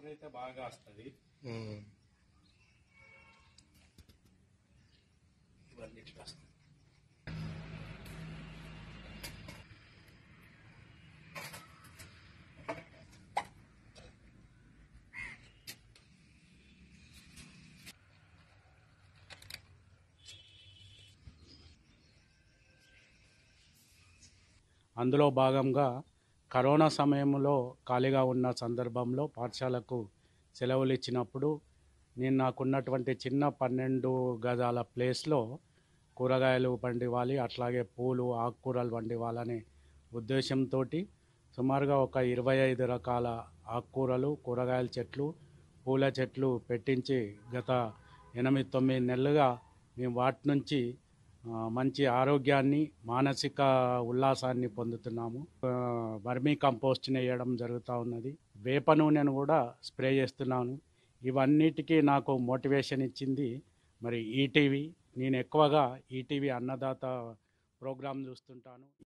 Flower అయితే బాగా వస్తుంది ఉమ్. ఇవన్నీ ఇట్లా వస్తాయి అందులో భాగంగా కరోనా సమయంలో ఖాళీగా ఉన్న సందర్భంలో పాఠశాలకు సెలవులు ఇచ్చినప్పుడు నేను నాకున్నటువంటి చిన్న పన్నెండు గజాల ప్లేస్లో కూరగాయలు పండివ్వాలి అట్లాగే పూలు ఆకుకూరలు పండివ్వాలనే ఉద్దేశంతో సుమారుగా ఒక ఇరవై ఐదు రకాల ఆకుకూరలు కూరగాయల చెట్లు పూల చెట్లు పెట్టించి గత ఎనిమిది తొమ్మిది నెలలుగా మేము వాటి నుంచి ఆ, మంచి ఆరోగ్యాన్ని మానసిక ఉల్లాసాన్ని పొందుతున్నాము ఆ, వర్మీ కంపోస్ట్ని వేయడం జరుగుతూ ఉన్నది వేప నూనెను కూడా స్ప్రే చేస్తున్నాను ఇవన్నిటికీ నాకు మోటివేషన్ ఇచ్చింది మరి ఈటీవీ నేను ఎక్కువగా ఈటీవీ అన్నదాత ప్రోగ్రాం చూస్తుంటాను